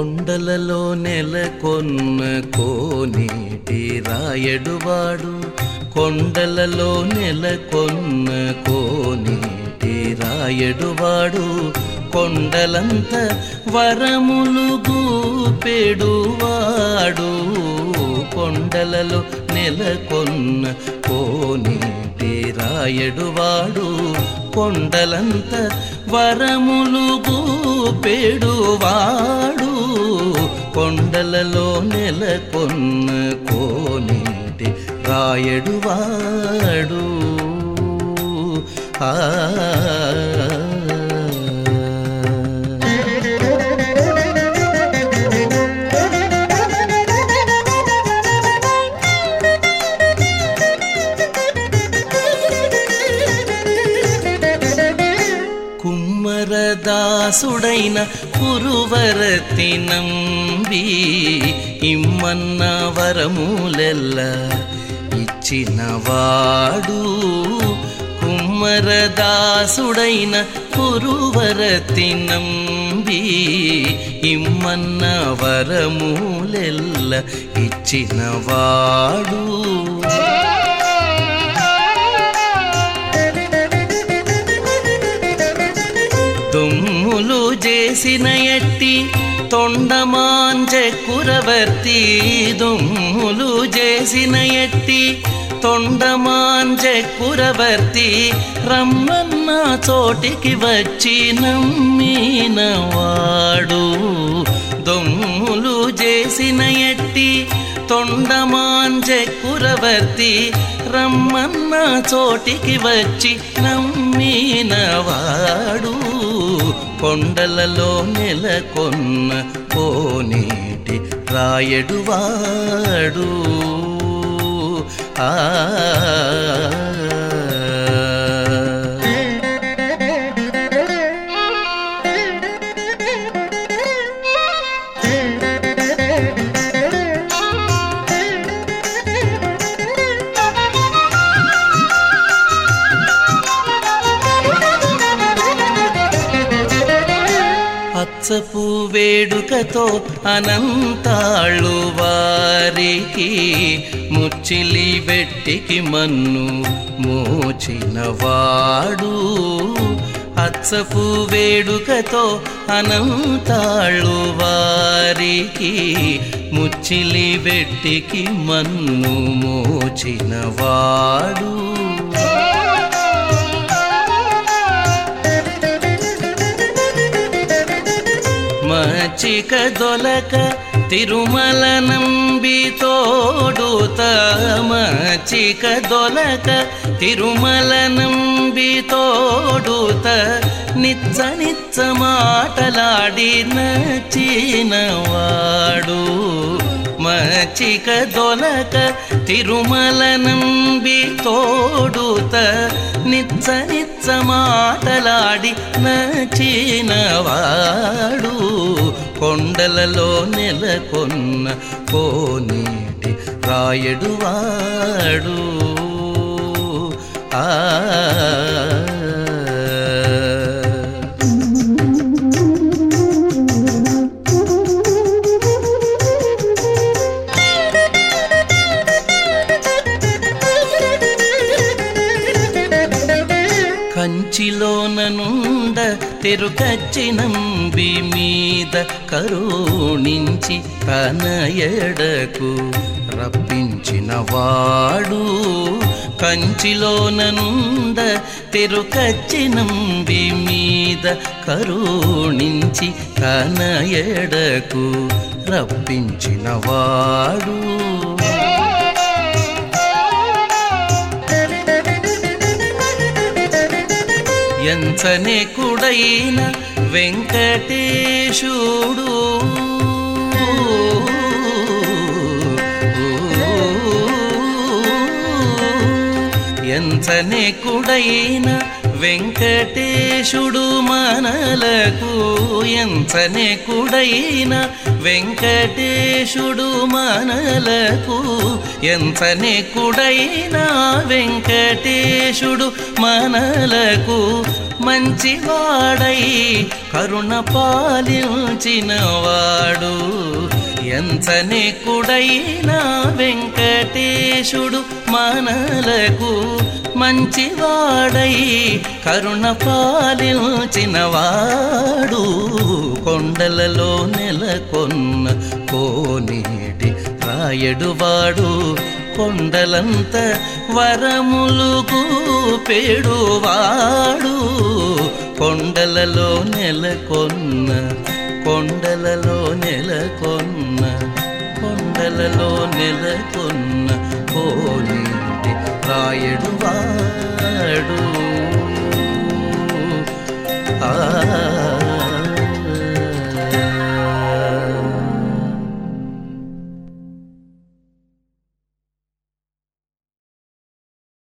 కొండలలో నెలకొన్న కోనేటి రాయడువాడు కొండలలో నెలకొన్న కోనేటి రాయడువాడు కొండలంత వరములు గూపెడువాడు కొండలలో నెలకొన్న కోనేటి రాయడువాడు కొండలంత వరములు గూపెడువాడు కొండలలో నెలకొన్న కోనేటి రాయడువాడు ఆ కుమ్మరదాసుడైన కురువరతి నంబి ఇమ్మన్న వరములెల్ల ఇచ్చినవాడు కుమ్మరదాసుడైన కురువరతి నంబి ఇమ్మన్న వరములెల్ల ఇచ్చినవాడు దుమ్ములు చేసిన ఎట్టి తొండమాంజ కురవర్తి దుమ్ములు చేసిన ఎట్టి తొండమాంజ కురవర్తి రమ్మన్న చోటికి వచ్చి నమ్మినవాడు దొమ్ములు చేసిన ఎట్టి తొండమాంజ కురవర్తి రమ్మన్న చోటికి వచ్చి నమ్మినవాడు కొండలలో నెలకొన్న కోనేటి రాయడువాడు ఆ అచ్చపు వేడుకతో అనంతాళ్ళు వారికి ముచ్చిలి బెట్టికి మన్ను మోచినవాడు అచ్చపు వేడుకతో అనంతాళ్ళు వారికి ముచ్చిలి బెట్టికి మన్ను మోచినవాడు మచిక దొలక తిరుమల నంబి తోడుత మచిక దొలక తిరుమల నంబి తోడుత నిచ్చ నిచ్చ మాటలాడి నచ్చినవాడు మచిక దొలక తిరుమల నంబి తోడుత నిచ్చ నిచ్చ మాటలాడి నచ్చినవాడు కొండలలో నెలకొన్న కోనేటి రాయడువాడు ఆ కంచిలోననుండ తెరుకచ్చినంబి మీద కరుణించి తన ఎడకు రప్పించిన వాడు కంచిలోననుండ తెరుకచ్చినంబి మీద కరుణించి తన ఎడకు రప్పించిన వాడు ఎంచనే కుడైన వెంకటేశుడు ఎంచనే కుడైన వెంకటేశుడు మనలకు ఎంచనే కుడైన వెంకటేశుడు మనలకు ఎంచనే కుడైన వెంకటేశుడు మనలకు మంచివాడై కరుణ పాలించినవాడు ఎంచనే కుడైన వెంకటేశుడు మనలకు మంచివాడై కరుణ పాలించినవాడు కొండలలో నెలకొన్న కోనేటి రాయడువాడు కొండలంత వరములుగు పెడువాడు కొండలలో నెలకొన్న కొండలలో నెలకొన్న కొండలలో నెలకొన్న కోనేటి రాయడువాడు ఆ